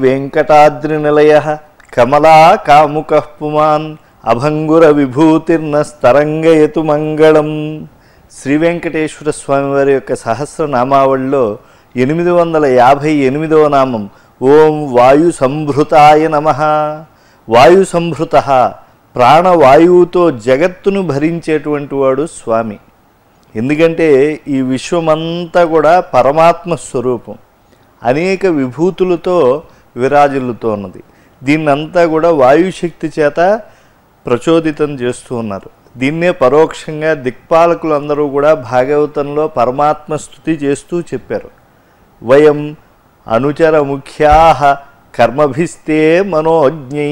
వెంకటాద్రినిలయ కమలా కాముక పుమాన్ అభంగుర విభూతిర్న స్తరంగయతు మంగళం శ్రీ వెంకటేశ్వర స్వామి వారి యొక్క సహస్రనామావళిలో ఎనిమిది వందల యాభై ఎనిమిదవ నామం ఓం వాయు సంభృతాయ నమ వాయు సంభృత ప్రాణవాయువుతో జగత్తును భరించేటువంటి వాడు స్వామి ఎందుకంటే ఈ విశ్వమంతా కూడా పరమాత్మ స్వరూపం అనేక విభూతులతో విరాజిల్లుతూ ఉన్నది దీన్నంతా కూడా వాయుశక్తి చేత ప్రచోదితం చేస్తూ ఉన్నారు దీన్నే పరోక్షంగా దిక్పాలకులు అందరూ కూడా భాగవతంలో పరమాత్మ స్థుతి చేస్తూ చెప్పారు వయం అనుచర ముఖ్యా కర్మభిస్తే మనోజ్ఞై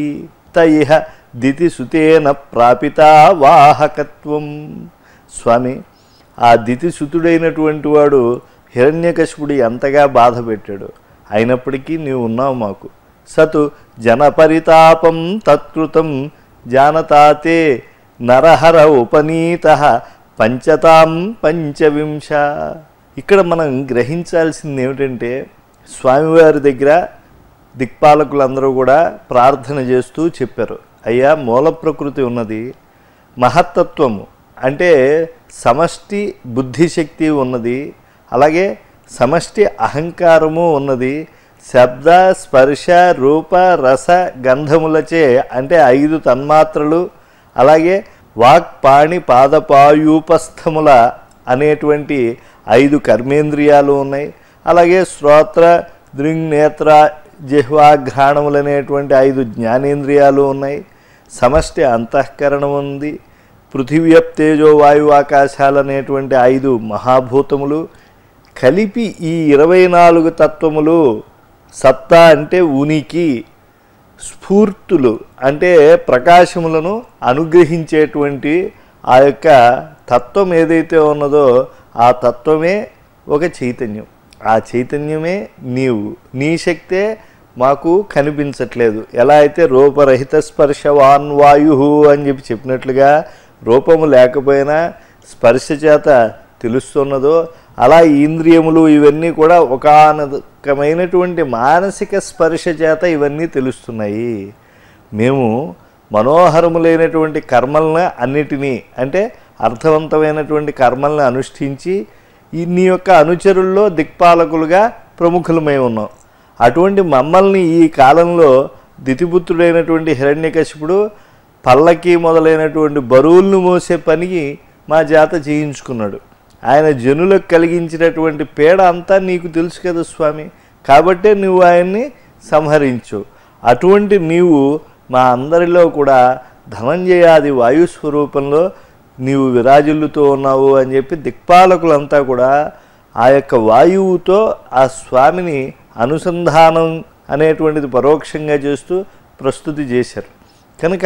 తైహ దితిసుతేన ప్రాపిత వాహకత్వం స్వామి ఆ దితిసుతుడైనటువంటి వాడు హిరణ్యకశిపుడు ఎంతగా బాధ పెట్టాడు అయినప్పటికీ నీవు ఉన్నావు మాకు సతు జనపరితాపం తత్కృతం జానతాతే నరహర ఉపనీత పంచతాం పంచవింశ ఇక్కడ మనం గ్రహించాల్సింది ఏమిటంటే స్వామివారి దగ్గర దిక్పాలకులందరూ కూడా ప్రార్థన చేస్తూ చెప్పారు అయ్యా మూల ప్రకృతి ఉన్నది మహత్తత్వము అంటే సమష్టి బుద్ధిశక్తి ఉన్నది అలాగే సమష్టి అహంకారము ఉన్నది శబ్ద స్పర్శ రూప రస గంధములచే అంటే ఐదు తన్మాత్రలు అలాగే వాక్ పాణి పాదపాయూపస్థముల అనేటువంటి ఐదు కర్మేంద్రియాలు ఉన్నాయి అలాగే శ్రోత్ర దృంగ్నేత్ర జిహ్వాఘ్రాణములు అనేటువంటి ఐదు జ్ఞానేంద్రియాలు ఉన్నాయి సమష్టి అంతఃకరణం ఉంది పృథివ్యప్ తేజో వాయు ఆకాశాలు అనేటువంటి ఐదు మహాభూతములు కలిపి ఈ ఇరవై నాలుగు తత్వములు సత్తా అంటే ఉనికి స్ఫూర్తులు అంటే ప్రకాశములను అనుగ్రహించేటువంటి ఆ యొక్క తత్వం ఏదైతే ఉన్నదో ఆ తత్వమే ఒక చైతన్యం ఆ చైతన్యమే నీవు నీ శక్తే మాకు కనిపించట్లేదు ఎలా అయితే రూపరహిత స్పర్శవాన్ వాయు అని చెప్పి చెప్పినట్లుగా రూపము లేకపోయినా స్పర్శ చేత తెలుస్తున్నదో అలా ఈ ఇంద్రియములు ఇవన్నీ కూడా ఒకానకమైనటువంటి మానసిక స్పర్శ చేత ఇవన్నీ తెలుస్తున్నాయి మేము మనోహరములైనటువంటి కర్మలను అన్నిటినీ అంటే అర్థవంతమైనటువంటి కర్మల్ని అనుష్ఠించి ఈ నీ యొక్క అనుచరుల్లో దిక్పాలకులుగా ప్రముఖులమై ఉన్నాం అటువంటి మమ్మల్ని ఈ కాలంలో దితిపుత్రుడైనటువంటి హిరణ్యకశిపుడు పల్లకి మొదలైనటువంటి బరువులను మోసే పనికి మా చేత చేయించుకున్నాడు ఆయన జనులకు కలిగించినటువంటి పీడ అంతా నీకు తెలుసు కదా స్వామి కాబట్టే నువ్వు ఆయన్ని సంహరించు అటువంటి నీవు మా అందరిలో కూడా ధనంజయాది వాయు స్వరూపంలో నీవు విరాజిల్లుతూ ఉన్నావు అని చెప్పి దిక్పాలకులంతా కూడా ఆ యొక్క వాయువుతో ఆ స్వామిని అనుసంధానం అనేటువంటిది పరోక్షంగా చేస్తూ ప్రస్తుతి చేశారు కనుక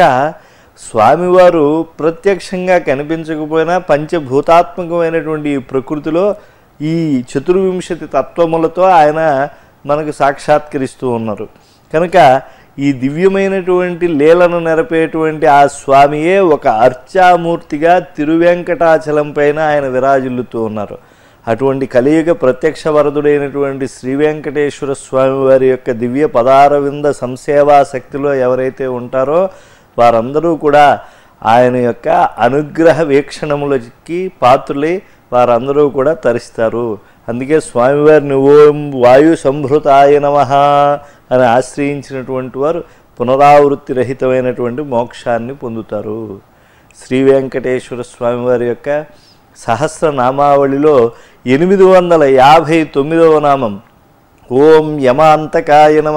స్వామివారు ప్రత్యక్షంగా కనిపించకపోయినా పంచభూతాత్మకమైనటువంటి ఈ ప్రకృతిలో ఈ చతుర్వింశతి తత్వములతో ఆయన మనకు సాక్షాత్కరిస్తూ ఉన్నారు కనుక ఈ దివ్యమైనటువంటి లీలను నెరపేటువంటి ఆ స్వామియే ఒక అర్చామూర్తిగా తిరువెంకటాచలం పైన ఆయన విరాజిల్లుతూ ఉన్నారు అటువంటి కలియుగ ప్రత్యక్ష వరదుడైనటువంటి శ్రీ వెంకటేశ్వర స్వామి వారి యొక్క దివ్య పదారవింద సంసేవా శక్తిలో ఎవరైతే ఉంటారో వారందరూ కూడా ఆయన యొక్క అనుగ్రహ వీక్షణములకి పాత్రులై వారందరూ కూడా తరిస్తారు అందుకే స్వామివారిని ఓం వాయు సంభృతాయ నమ అని ఆశ్రయించినటువంటి వారు పునరావృత్తి రహితమైనటువంటి మోక్షాన్ని పొందుతారు శ్రీ వెంకటేశ్వర స్వామివారి యొక్క సహస్రనామావళిలో ఎనిమిది వందల యాభై తొమ్మిదవ నామం ఓం యమాంతకాయ నమ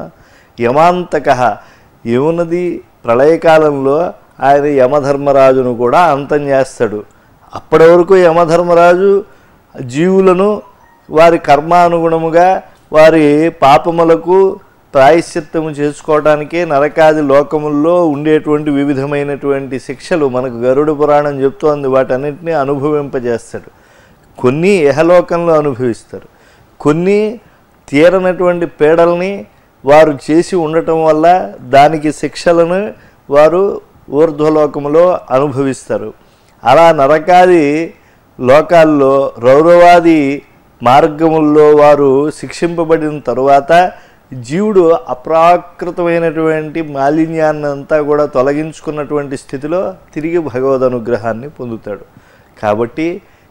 యమాంతక ఏమున్నది ప్రళయకాలంలో ఆయన యమధర్మరాజును కూడా అంతం చేస్తాడు అప్పటి వరకు యమధర్మరాజు జీవులను వారి కర్మానుగుణముగా వారి పాపములకు ప్రాయశ్చిత్తము చేసుకోవడానికే నరకాది లోకముల్లో ఉండేటువంటి వివిధమైనటువంటి శిక్షలు మనకు గరుడ పురాణం చెప్తోంది వాటన్నిటిని అనుభవింపజేస్తాడు కొన్ని ఇహలోకంలో అనుభవిస్తారు కొన్ని తీరనటువంటి పీడల్ని వారు చేసి ఉండటం వల్ల దానికి శిక్షలను వారు ఊర్ధ్వలోకములో అనుభవిస్తారు అలా నరకాది లోకాల్లో రౌరవాది మార్గముల్లో వారు శిక్షింపబడిన తరువాత జీవుడు అప్రాకృతమైనటువంటి మాలిన్యాన్ని అంతా కూడా తొలగించుకున్నటువంటి స్థితిలో తిరిగి భగవద్ అనుగ్రహాన్ని పొందుతాడు కాబట్టి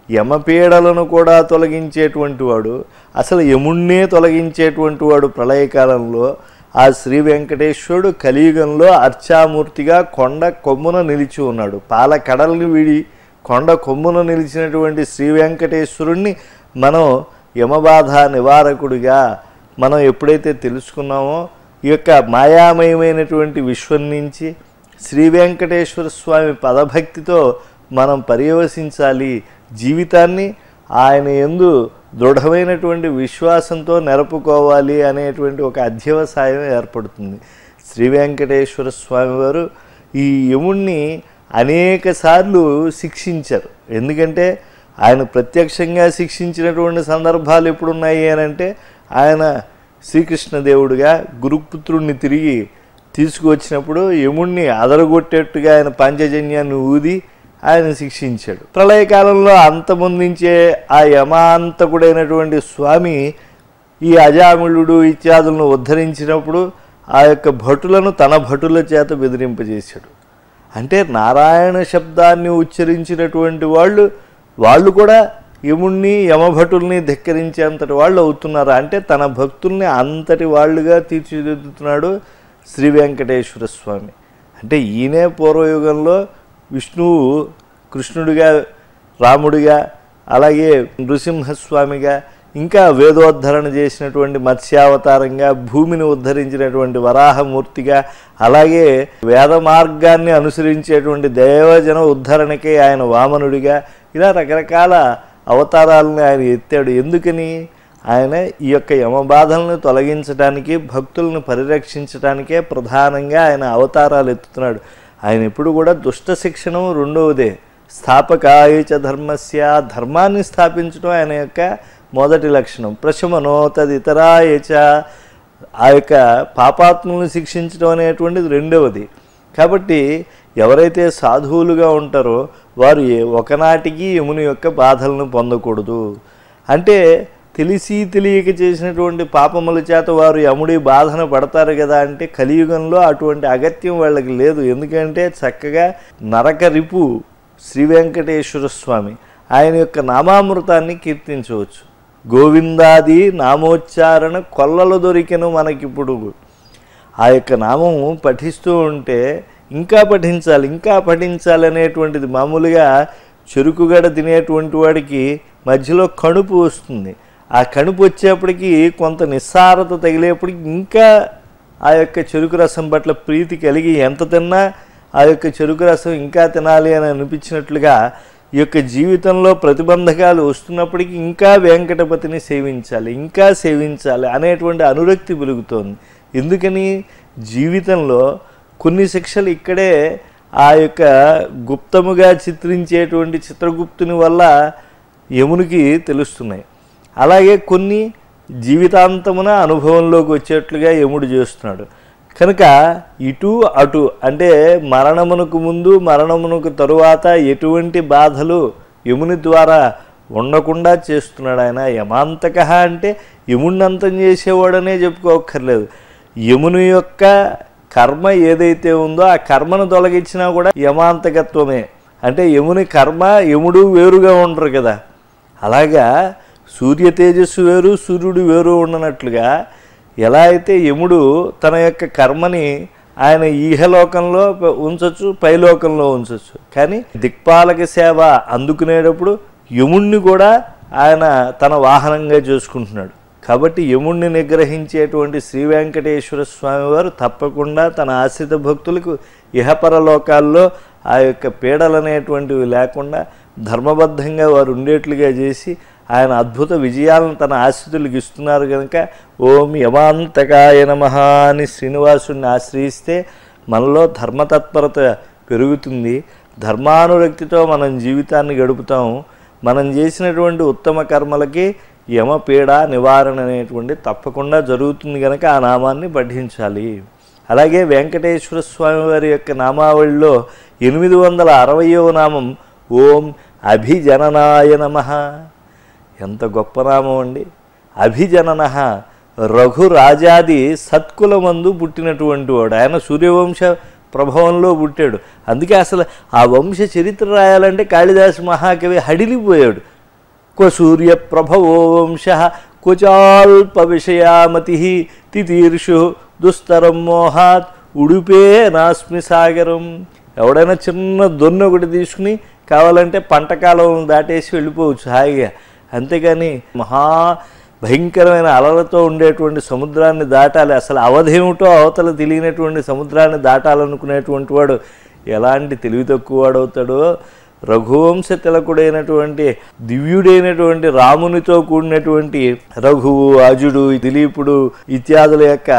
యమపీడలను కూడా తొలగించేటువంటి వాడు అసలు యముణ్ణే తొలగించేటువంటి వాడు ప్రళయకాలంలో ఆ శ్రీ వెంకటేశ్వరుడు కలియుగంలో అర్చామూర్తిగా కొండ కొమ్మున నిలిచి ఉన్నాడు పాల కడల్ని వీడి కొండ కొమ్మున నిలిచినటువంటి శ్రీ వెంకటేశ్వరుణ్ణి మనం యమబాధ నివారకుడిగా మనం ఎప్పుడైతే తెలుసుకున్నామో ఈ యొక్క మాయామయమైనటువంటి విశ్వం నుంచి శ్రీ వెంకటేశ్వర స్వామి పదభక్తితో మనం పర్యవసించాలి జీవితాన్ని ఆయన ఎందు దృఢమైనటువంటి విశ్వాసంతో నెరపుకోవాలి అనేటువంటి ఒక అధ్యవసాయం ఏర్పడుతుంది శ్రీ వెంకటేశ్వర స్వామి వారు ఈ యముణ్ణి అనేక సార్లు శిక్షించారు ఎందుకంటే ఆయన ప్రత్యక్షంగా శిక్షించినటువంటి సందర్భాలు ఎప్పుడున్నాయి అని అంటే ఆయన శ్రీకృష్ణదేవుడిగా గురుపుత్రుణ్ణి తిరిగి తీసుకువచ్చినప్పుడు యముణ్ణి అదరగొట్టేట్టుగా ఆయన పంచజన్యాన్ని ఊది ఆయన శిక్షించాడు ప్రళయకాలంలో అంతమొందించే ఆ యమాంతకుడైనటువంటి స్వామి ఈ అజామిళుడు ఇత్యాదులను ఉద్ధరించినప్పుడు ఆ యొక్క భటులను తన భటుల చేత బెదిరింపజేశాడు అంటే నారాయణ శబ్దాన్ని ఉచ్చరించినటువంటి వాళ్ళు వాళ్ళు కూడా యముణ్ణి యమభటుల్ని ధిక్కరించేంతటి వాళ్ళు అవుతున్నారు అంటే తన భక్తుల్ని అంతటి వాళ్ళుగా తీర్చిదిద్దుతున్నాడు శ్రీ వెంకటేశ్వర స్వామి అంటే ఈయనే పూర్వయుగంలో విష్ణువు కృష్ణుడిగా రాముడిగా అలాగే నృసింహస్వామిగా ఇంకా వేదోద్ధరణ చేసినటువంటి మత్స్యావతారంగా భూమిని ఉద్ధరించినటువంటి వరాహమూర్తిగా అలాగే వేద మార్గాన్ని అనుసరించేటువంటి దేవజన ఉద్ధరణకే ఆయన వామనుడిగా ఇలా రకరకాల అవతారాలను ఆయన ఎత్తాడు ఎందుకని ఆయన ఈ యొక్క యమబాధలను తొలగించడానికి భక్తులను పరిరక్షించడానికే ప్రధానంగా ఆయన అవతారాలు ఎత్తుతున్నాడు ఆయన ఎప్పుడు కూడా దుష్ట శిక్షణం రెండవదే స్థాపకాయ చ ధర్మస్య ధర్మాన్ని స్థాపించడం ఆయన యొక్క మొదటి లక్షణం ప్రశమనో తదితరాయ చ ఆ యొక్క పాపాత్ములను శిక్షించడం అనేటువంటిది రెండవది కాబట్టి ఎవరైతే సాధువులుగా ఉంటారో వారు ఏ ఒకనాటికి యముని యొక్క బాధలను పొందకూడదు అంటే తెలిసి తెలియక చేసినటువంటి పాపముల చేత వారు యముడి బాధన పడతారు కదా అంటే కలియుగంలో అటువంటి అగత్యం వాళ్ళకి లేదు ఎందుకంటే చక్కగా నరక రిపు శ్రీ వెంకటేశ్వర స్వామి ఆయన యొక్క నామామృతాన్ని కీర్తించవచ్చు గోవిందాది నామోచ్చారణ కొల్లలు దొరికెను మనకిప్పుడు ఆ యొక్క నామము పఠిస్తూ ఉంటే ఇంకా పఠించాలి ఇంకా పఠించాలి అనేటువంటిది మామూలుగా చెరుకుగడ తినేటువంటి వాడికి మధ్యలో కణుపు వస్తుంది ఆ కణుపు వచ్చేప్పటికి కొంత నిస్సారత తగిలేప్పటికి ఇంకా ఆ యొక్క చెరుకు రసం పట్ల ప్రీతి కలిగి ఎంత తిన్నా ఆ యొక్క చెరుకు రసం ఇంకా తినాలి అని అనిపించినట్లుగా ఈ యొక్క జీవితంలో ప్రతిబంధకాలు వస్తున్నప్పటికీ ఇంకా వెంకటపతిని సేవించాలి ఇంకా సేవించాలి అనేటువంటి అనురక్తి పెరుగుతోంది ఎందుకని జీవితంలో కొన్ని శిక్షలు ఇక్కడే ఆ యొక్క గుప్తముగా చిత్రించేటువంటి చిత్రగుప్తుని వల్ల యమునికి తెలుస్తున్నాయి అలాగే కొన్ని జీవితాంతమున అనుభవంలోకి వచ్చేట్లుగా యముడు చేస్తున్నాడు కనుక ఇటు అటు అంటే మరణమునకు ముందు మరణమునకు తరువాత ఎటువంటి బాధలు యముని ద్వారా ఉండకుండా చేస్తున్నాడు ఆయన యమాంతక అంటే యముణ్ణంతం చేసేవాడనే చెప్పుకోక్కర్లేదు యముని యొక్క కర్మ ఏదైతే ఉందో ఆ కర్మను తొలగించినా కూడా యమాంతకత్వమే అంటే యముని కర్మ యముడు వేరుగా ఉండరు కదా అలాగా సూర్య తేజస్సు వేరు సూర్యుడు వేరు ఉండనట్లుగా ఎలా అయితే యముడు తన యొక్క కర్మని ఆయన ఈహలోకంలో ఉంచవచ్చు పైలోకంలో ఉంచవచ్చు కానీ దిక్పాలక సేవ అందుకునేటప్పుడు యముణ్ణి కూడా ఆయన తన వాహనంగా చేసుకుంటున్నాడు కాబట్టి యముణ్ణి నిగ్రహించేటువంటి శ్రీ వెంకటేశ్వర స్వామి వారు తప్పకుండా తన ఆశ్రిత భక్తులకు ఇహపర లోకాల్లో ఆ యొక్క పీడలు అనేటువంటివి లేకుండా ధర్మబద్ధంగా వారు ఉండేట్లుగా చేసి ఆయన అద్భుత విజయాలను తన ఆశ్రితులకు ఇస్తున్నారు కనుక ఓం యమాంతకాయ నమః అని శ్రీనివాసుడిని ఆశ్రయిస్తే మనలో ధర్మతత్పరత పెరుగుతుంది ధర్మానురక్తితో మనం జీవితాన్ని గడుపుతాము మనం చేసినటువంటి ఉత్తమ కర్మలకి యమపీడ నివారణ అనేటువంటి తప్పకుండా జరుగుతుంది కనుక ఆ నామాన్ని పఠించాలి అలాగే వెంకటేశ్వర స్వామి వారి యొక్క నామావళిలో ఎనిమిది వందల అరవయవ నామం ఓం అభిజననాయ నమ ఎంత గొప్ప నామం అండి అభిజనన రఘురాజాది సత్కులమందు పుట్టినటువంటి వాడు ఆయన సూర్యవంశ ప్రభావంలో పుట్టాడు అందుకే అసలు ఆ వంశ చరిత్ర రాయాలంటే కాళిదాసు మహాకవి హడిలిపోయాడు క్వ సూర్య ప్రభవో వంశ క్వచాల్ప విషయామతి తితీర్షు దుస్తరం మోహాత్ ఉడిపే నాస్మి సాగరం ఎవడైనా చిన్న దొన్న ఒకటి తీసుకుని కావాలంటే పంటకాలం దాటేసి వెళ్ళిపోవచ్చు హాయిగా అంతేగాని మహా భయంకరమైన అలలతో ఉండేటువంటి సముద్రాన్ని దాటాలి అసలు అవధేమిటో అవతల తెలియనటువంటి సముద్రాన్ని దాటాలనుకునేటువంటి వాడు ఎలాంటి తెలివి తక్కువ వాడవుతాడో రఘువంశ తిలకుడైనటువంటి దివ్యుడైనటువంటి రామునితో కూడినటువంటి రఘువు అజుడు దిలీపుడు ఇత్యాదుల యొక్క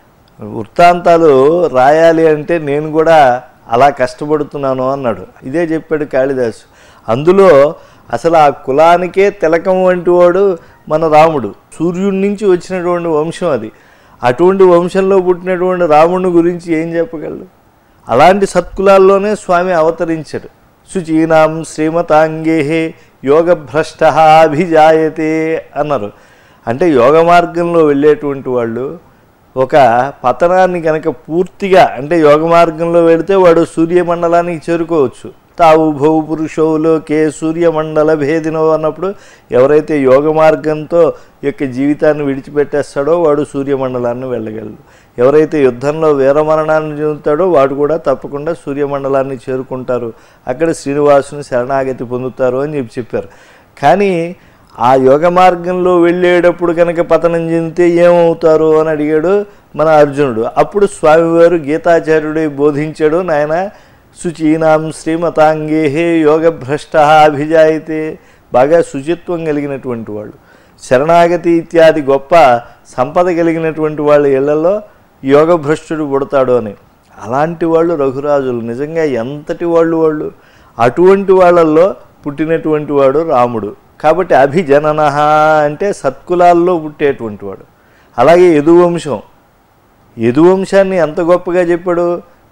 వృత్తాంతాలు రాయాలి అంటే నేను కూడా అలా కష్టపడుతున్నాను అన్నాడు ఇదే చెప్పాడు కాళిదాసు అందులో అసలు ఆ కులానికే తిలకం వంటి వాడు మన రాముడు సూర్యుడి నుంచి వచ్చినటువంటి వంశం అది అటువంటి వంశంలో పుట్టినటువంటి రాముడిని గురించి ఏం చెప్పగలడు అలాంటి సత్కులాల్లోనే స్వామి అవతరించాడు శుచీనాం శ్రీమతాంగేహే యోగభ్రష్ట అభిజాయతే అన్నారు అంటే యోగ మార్గంలో వెళ్ళేటువంటి వాళ్ళు ఒక పతనాన్ని కనుక పూర్తిగా అంటే యోగ మార్గంలో వెళితే వాడు సూర్యమండలానికి చేరుకోవచ్చు తావు భౌ పురుషవులోకే సూర్యమండల భేదినో అన్నప్పుడు ఎవరైతే యోగ మార్గంతో యొక్క జీవితాన్ని విడిచిపెట్టేస్తాడో వాడు సూర్యమండలాన్ని వెళ్ళగలడు ఎవరైతే యుద్ధంలో వీరమరణాన్ని చెందుతాడో వాడు కూడా తప్పకుండా సూర్యమండలాన్ని చేరుకుంటారు అక్కడ శ్రీనివాసుని శరణాగతి పొందుతారు అని చెప్పి చెప్పారు కానీ ఆ యోగ మార్గంలో వెళ్ళేటప్పుడు కనుక పతనం చెందితే ఏమవుతారు అని అడిగాడు మన అర్జునుడు అప్పుడు స్వామివారు గీతాచార్యుడే బోధించాడు నాయన శుచీనాం శ్రీమతాంగేహే యోగభ్రష్ట అభిజాయితే బాగా శుచిత్వం కలిగినటువంటి వాళ్ళు శరణాగతి ఇత్యాది గొప్ప సంపద కలిగినటువంటి వాళ్ళ ఇళ్లలో యోగభ్రష్టుడు పుడతాడు అని అలాంటి వాళ్ళు రఘురాజులు నిజంగా ఎంతటి వాళ్ళు వాళ్ళు అటువంటి వాళ్ళల్లో పుట్టినటువంటి వాడు రాముడు కాబట్టి అభిజనన అంటే సత్కులాల్లో పుట్టేటువంటి వాడు అలాగే యదువంశం యదువంశాన్ని ఎంత గొప్పగా చెప్పాడు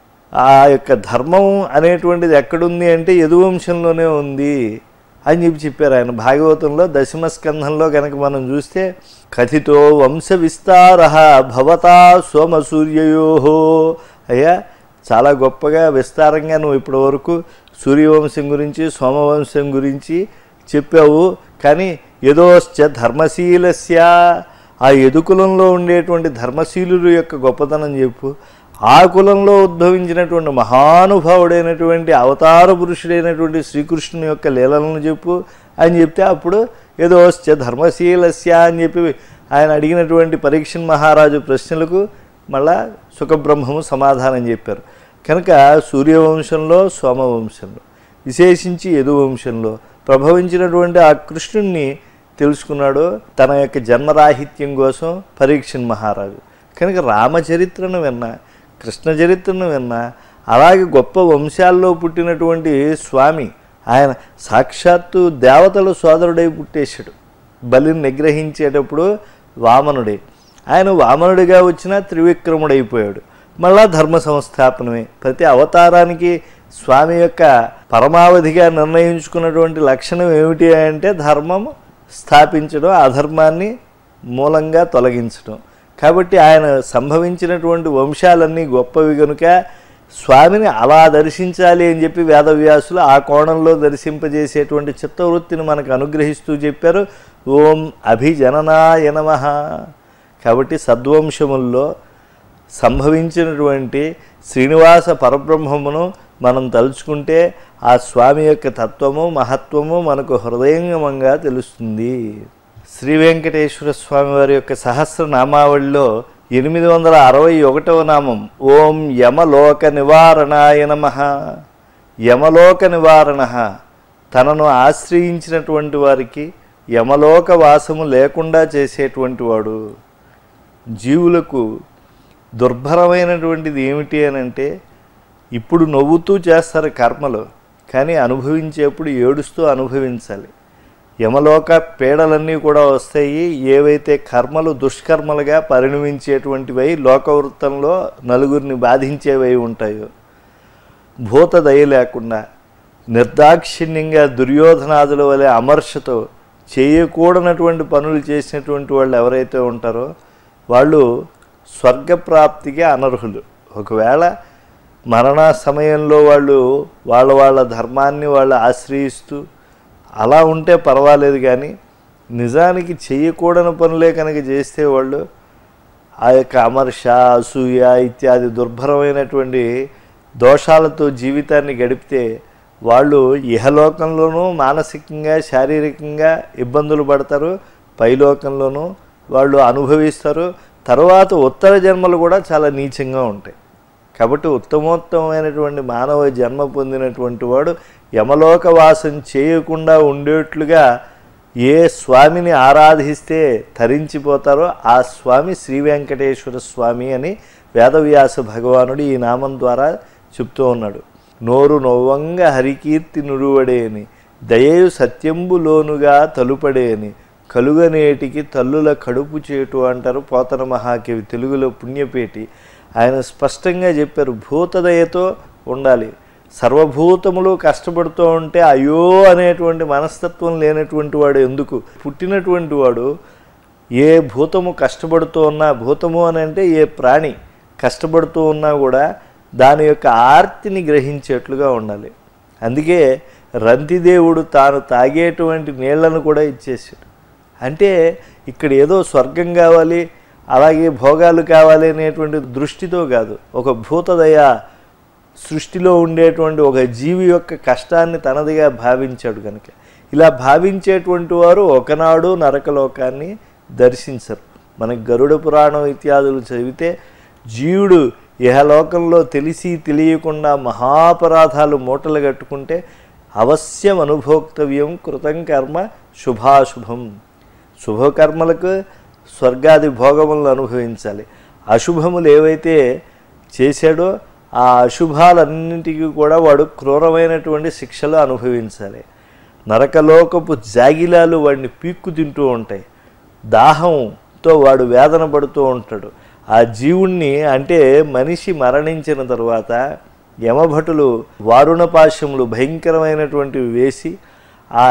ఆ యొక్క ధర్మం అనేటువంటిది ఎక్కడుంది అంటే యదువంశంలోనే ఉంది అని చెప్పి చెప్పారు ఆయన భాగవతంలో దశమ స్కంధంలో కనుక మనం చూస్తే కథితో వంశ విస్తార భవతా సోమ సూర్యయోహో అయ్యా చాలా గొప్పగా విస్తారంగా నువ్వు ఇప్పటి వరకు సూర్యవంశం గురించి సోమవంశం గురించి చెప్పావు కానీ యదోశ్చ ధర్మశీలస్య ఆ యదుకులంలో ఉండేటువంటి ధర్మశీలుల యొక్క గొప్పతనం చెప్పు ఆ కులంలో ఉద్భవించినటువంటి మహానుభావుడైనటువంటి అవతార పురుషుడైనటువంటి శ్రీకృష్ణుని యొక్క లీలలను చెప్పు అని చెప్తే అప్పుడు యదోశ్చ ధర్మశీలస్య అని చెప్పి ఆయన అడిగినటువంటి పరీక్షణ్ మహారాజు ప్రశ్నలకు మళ్ళా సుఖబ్రహ్మము సమాధానం చెప్పారు కనుక సూర్యవంశంలో సోమవంశంలో విశేషించి యదువంశంలో ప్రభవించినటువంటి ఆ కృష్ణుణ్ణి తెలుసుకున్నాడు తన యొక్క జన్మరాహిత్యం కోసం పరీక్షణ్ మహారాజు కనుక రామచరిత్రను విన్నా కృష్ణ చరిత్రను విన్నా అలాగే గొప్ప వంశాల్లో పుట్టినటువంటి స్వామి ఆయన సాక్షాత్తు దేవతల సోదరుడై పుట్టేశాడు బలిని నిగ్రహించేటప్పుడు వామనుడే ఆయన వామనుడిగా వచ్చిన త్రివిక్రముడైపోయాడు మళ్ళా ధర్మ సంస్థాపనమే ప్రతి అవతారానికి స్వామి యొక్క పరమావధిగా నిర్ణయించుకున్నటువంటి లక్షణం ఏమిటి అంటే ధర్మం స్థాపించడం అధర్మాన్ని మూలంగా తొలగించడం కాబట్టి ఆయన సంభవించినటువంటి వంశాలన్నీ గొప్పవి కనుక స్వామిని అలా దర్శించాలి అని చెప్పి వేదవ్యాసులు ఆ కోణంలో దర్శింపజేసేటువంటి చిత్తవృత్తిని మనకు అనుగ్రహిస్తూ చెప్పారు ఓం అభిజననాయ నమః కాబట్టి సద్వంశముల్లో సంభవించినటువంటి శ్రీనివాస పరబ్రహ్మమును మనం తలుచుకుంటే ఆ స్వామి యొక్క తత్వము మహత్వము మనకు హృదయంగమంగా తెలుస్తుంది శ్రీ వెంకటేశ్వర స్వామి వారి యొక్క సహస్రనామావళిలో ఎనిమిది వందల అరవై ఒకటవ నామం ఓం యమలోక నివారణాయ నమ యమలోక నివారణ తనను ఆశ్రయించినటువంటి వారికి యమలోక వాసము లేకుండా చేసేటువంటి వాడు జీవులకు దుర్భరమైనటువంటిది ఏమిటి అని అంటే ఇప్పుడు నవ్వుతూ చేస్తారు కర్మలు కానీ అనుభవించేప్పుడు ఏడుస్తూ అనుభవించాలి యమలోక పీడలన్నీ కూడా వస్తాయి ఏవైతే కర్మలు దుష్కర్మలుగా పరిణమించేటువంటివై లోకవృత్తంలో నలుగురిని బాధించేవై ఉంటాయో భూత దయ లేకుండా నిర్దాక్షిణ్యంగా దుర్యోధనాదుల వలె అమర్షతో చేయకూడనటువంటి పనులు చేసినటువంటి వాళ్ళు ఎవరైతే ఉంటారో వాళ్ళు స్వర్గప్రాప్తికి అనర్హులు ఒకవేళ మరణ సమయంలో వాళ్ళు వాళ్ళ వాళ్ళ ధర్మాన్ని వాళ్ళు ఆశ్రయిస్తూ అలా ఉంటే పర్వాలేదు కానీ నిజానికి చేయకూడని పనులే కనుక చేస్తే వాళ్ళు ఆ యొక్క అమర్ష అసూయ ఇత్యాది దుర్భరమైనటువంటి దోషాలతో జీవితాన్ని గడిపితే వాళ్ళు ఇహలోకంలోనూ మానసికంగా శారీరకంగా ఇబ్బందులు పడతారు పైలోకంలోనూ వాళ్ళు అనుభవిస్తారు తర్వాత ఉత్తర జన్మలు కూడా చాలా నీచంగా ఉంటాయి కాబట్టి ఉత్తమోత్తమైనటువంటి మానవ జన్మ పొందినటువంటి వాడు యమలోక వాసం చేయకుండా ఉండేట్లుగా ఏ స్వామిని ఆరాధిస్తే తరించిపోతారో ఆ స్వామి శ్రీ వెంకటేశ్వర స్వామి అని వేదవ్యాస భగవానుడు ఈ నామం ద్వారా చెప్తూ ఉన్నాడు నోరు నొవ్వంగ హరికీర్తి నుడువడేని దయయు సత్యంబులోనుగా తలుపడేని కలుగనేటికి తల్లుల కడుపు చేటు అంటారు పోతన మహాకవి తెలుగులో పుణ్యపేటి ఆయన స్పష్టంగా చెప్పారు భూతదయతో ఉండాలి సర్వభూతములు కష్టపడుతూ ఉంటే అయ్యో అనేటువంటి మనస్తత్వం లేనటువంటి వాడు ఎందుకు పుట్టినటువంటి వాడు ఏ భూతము కష్టపడుతూ ఉన్నా భూతము అని అంటే ఏ ప్రాణి కష్టపడుతూ ఉన్నా కూడా దాని యొక్క ఆర్తిని గ్రహించేట్లుగా ఉండాలి అందుకే రంతిదేవుడు తాను తాగేటువంటి నీళ్లను కూడా ఇచ్చేసాడు అంటే ఇక్కడ ఏదో స్వర్గం కావాలి అలాగే భోగాలు కావాలి అనేటువంటి దృష్టితో కాదు ఒక భూతదయ సృష్టిలో ఉండేటువంటి ఒక జీవి యొక్క కష్టాన్ని తనదిగా భావించాడు కనుక ఇలా భావించేటువంటి వారు ఒకనాడు నరకలోకాన్ని దర్శించరు మనకి గరుడ పురాణం ఇత్యాదులు చదివితే జీవుడు ఇహలోకంలో తెలిసి తెలియకుండా మహాపరాధాలు మూటలు కట్టుకుంటే అవశ్యం అనుభోక్తవ్యం కృతం కర్మ శుభాశుభం శుభకర్మలకు స్వర్గాది భోగములను అనుభవించాలి అశుభములు ఏవైతే చేశాడో ఆ అశుభాలన్నింటికి కూడా వాడు క్రూరమైనటువంటి శిక్షలు అనుభవించాలి నరకలోకపు జాగిలాలు వాడిని పీక్కు తింటూ ఉంటాయి దాహంతో వాడు వేదన పడుతూ ఉంటాడు ఆ జీవుణ్ణి అంటే మనిషి మరణించిన తర్వాత యమభటులు వారుణపాశములు భయంకరమైనటువంటివి వేసి ఆ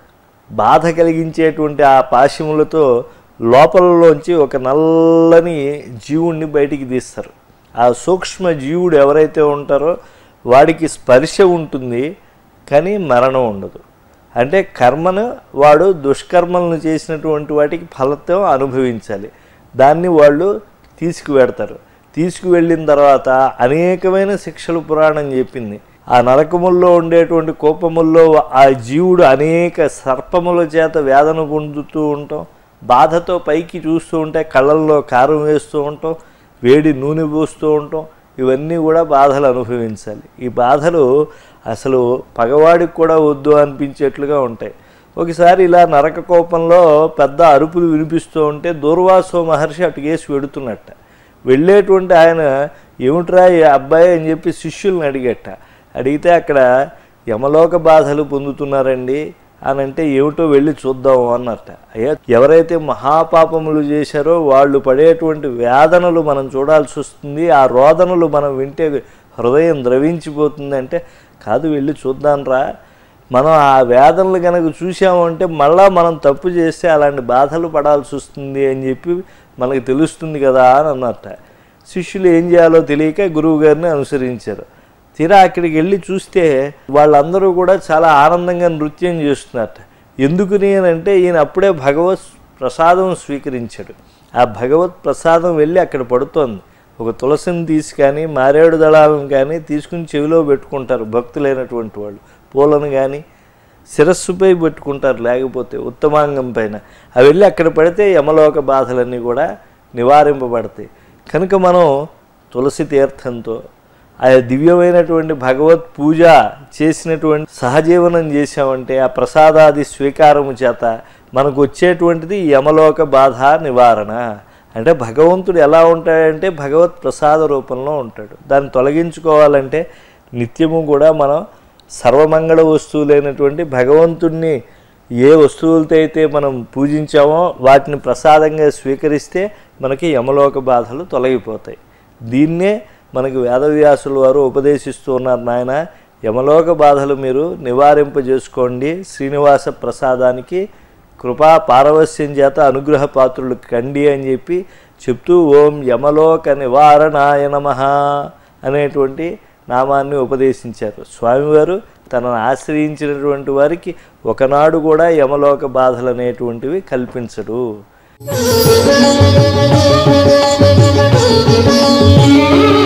బాధ కలిగించేటువంటి ఆ పాశములతో లోపలలోంచి ఒక నల్లని జీవుణ్ణి బయటికి తీస్తారు ఆ సూక్ష్మ జీవుడు ఎవరైతే ఉంటారో వాడికి స్పర్శ ఉంటుంది కానీ మరణం ఉండదు అంటే కర్మను వాడు దుష్కర్మలను చేసినటువంటి వాటికి ఫలితం అనుభవించాలి దాన్ని వాళ్ళు తీసుకువెడతారు తీసుకువెళ్ళిన తర్వాత అనేకమైన శిక్షలు పురాణం చెప్పింది ఆ నరకముల్లో ఉండేటువంటి కోపముల్లో ఆ జీవుడు అనేక సర్పముల చేత వేదన పొందుతూ ఉంటాం బాధతో పైకి చూస్తూ ఉంటే కళ్ళల్లో కారం వేస్తూ ఉంటాం వేడి నూనె పోస్తూ ఉంటాం ఇవన్నీ కూడా బాధలు అనుభవించాలి ఈ బాధలు అసలు పగవాడికి కూడా వద్దు అనిపించేట్లుగా ఉంటాయి ఒకసారి ఇలా నరక కోపంలో పెద్ద అరుపులు వినిపిస్తూ ఉంటే దూర్వాసో మహర్షి అటుకేసి వెడుతున్నట్ట వెళ్ళేటువంటి ఆయన ఏమిట్రా ఈ అబ్బాయి అని చెప్పి శిష్యుల్ని అడిగట అడిగితే అక్కడ యమలోక బాధలు పొందుతున్నారండి అని అంటే ఏమిటో వెళ్ళి చూద్దాము అన్నట్ట అయ్యా ఎవరైతే మహాపాపములు చేశారో వాళ్ళు పడేటువంటి వేదనలు మనం చూడాల్సి వస్తుంది ఆ రోదనలు మనం వింటే హృదయం ద్రవించిపోతుంది అంటే కాదు వెళ్ళి చూద్దాంరా మనం ఆ వేదనలు కనుక చూసామంటే మళ్ళా మనం తప్పు చేస్తే అలాంటి బాధలు పడాల్సి వస్తుంది అని చెప్పి మనకి తెలుస్తుంది కదా అని అన్నట్ట శిష్యులు ఏం చేయాలో తెలియక గురువు గారిని అనుసరించారు తీరా అక్కడికి వెళ్ళి చూస్తే వాళ్ళందరూ కూడా చాలా ఆనందంగా నృత్యం చేస్తున్నారట ఎందుకుని అని అంటే ఈయన అప్పుడే భగవత్ ప్రసాదం స్వీకరించాడు ఆ భగవత్ ప్రసాదం వెళ్ళి అక్కడ పడుతోంది ఒక తులసిని తీసి కానీ మారేడు దళాలను కానీ తీసుకుని చెవిలో పెట్టుకుంటారు భక్తులైనటువంటి వాళ్ళు పూలను కానీ శిరస్సుపై పెట్టుకుంటారు లేకపోతే ఉత్తమాంగం పైన అవి వెళ్ళి అక్కడ పడితే యమలోక బాధలన్నీ కూడా నివారింపబడతాయి కనుక మనం తులసి తీర్థంతో ఆ దివ్యమైనటువంటి భగవత్ పూజ చేసినటువంటి సహజీవనం చేసామంటే ఆ ప్రసాదాది స్వీకారము చేత మనకు వచ్చేటువంటిది యమలోక బాధ నివారణ అంటే భగవంతుడు ఎలా ఉంటాడంటే భగవత్ ప్రసాద రూపంలో ఉంటాడు దాన్ని తొలగించుకోవాలంటే నిత్యము కూడా మనం సర్వమంగళ వస్తువులైనటువంటి భగవంతుణ్ణి ఏ వస్తువులతో అయితే మనం పూజించామో వాటిని ప్రసాదంగా స్వీకరిస్తే మనకి యమలోక బాధలు తొలగిపోతాయి దీన్నే మనకి వేదవ్యాసుల వారు ఉపదేశిస్తూ ఉన్నారు నాయన యమలోక బాధలు మీరు నివారింపజేసుకోండి శ్రీనివాస ప్రసాదానికి కృపా పారవస్యం చేత అనుగ్రహ పాత్రులు కండి అని చెప్పి చెప్తూ ఓం యమలోక నివారణాయ నమ అనేటువంటి నామాన్ని ఉపదేశించారు స్వామివారు తనను ఆశ్రయించినటువంటి వారికి ఒకనాడు కూడా యమలోక బాధలు అనేటువంటివి కల్పించడు Thank you.